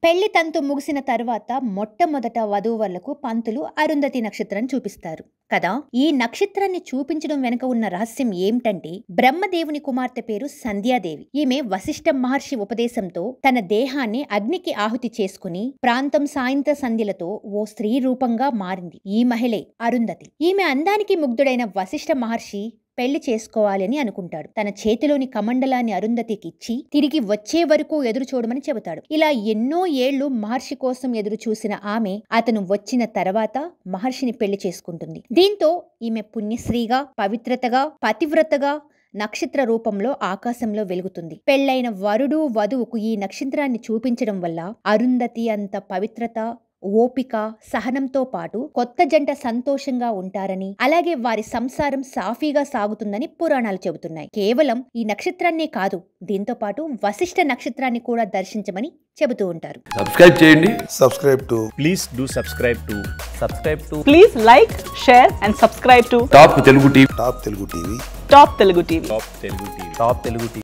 పెళ్లి తంతు ముగిసిన తర్వాత మొట్టమొదట వధూవరులకు పంతులు అరుంధతి నక్షత్రాన్ని చూపిస్తారు కదా ఈ నక్షత్రాన్ని చూపించడం వెనుక ఉన్న రహస్యం ఏమిటంటే బ్రహ్మదేవుని కుమార్తె పేరు సంధ్యాదేవి ఈమె వశిష్ఠ మహర్షి ఉపదేశంతో తన దేహాన్ని అగ్నికి ఆహుతి చేసుకుని ప్రాంతం సాయంత్ర సంధ్యలతో ఓ స్త్రీ రూపంగా మారింది ఈ మహిళే అరుంధతి ఈమె అందానికి ముగ్ధుడైన వశిష్ఠ మహర్షి పెళ్లి చేసుకోవాలి అని అనుకుంటాడు తన చేతిలోని కమండలాన్ని అరుంధతికి ఇచ్చి తిరిగి వచ్చే వరకు ఎదురు చూడమని చెబుతాడు ఇలా ఎన్నో ఏళ్లు మహర్షి కోసం ఎదురు చూసిన ఆమె అతను వచ్చిన తర్వాత మహర్షిని పెళ్లి చేసుకుంటుంది దీంతో ఈమె పుణ్యశ్రీగా పవిత్రతగా పతివ్రతగా నక్షత్ర రూపంలో ఆకాశంలో వెలుగుతుంది పెళ్లైన వరుడు వధువుకు ఈ నక్షత్రాన్ని చూపించడం వల్ల అరుంధతి అంత పవిత్రత ఓపిక సహనంతో పాటు కొత్త జంట సంతోషంగా ఉంటారని అలాగే వారి సంసారం సాఫీగా సాగుతుందని పురాణాలు చెబుతున్నాయి కేవలం ఈ నక్షత్రాన్నే కాదు దీంతో పాటు వశిష్ఠ నక్షత్రాన్ని కూడా దర్శించమని చెబుతూ ఉంటారు సబ్స్క్రైబ్ చేయండి subscribe to please do subscribe to subscribe to Please like, share, and subscribe to Top Telugu TV Top Telugu TV. Top Telugu TV. top telugu tv top telugu tv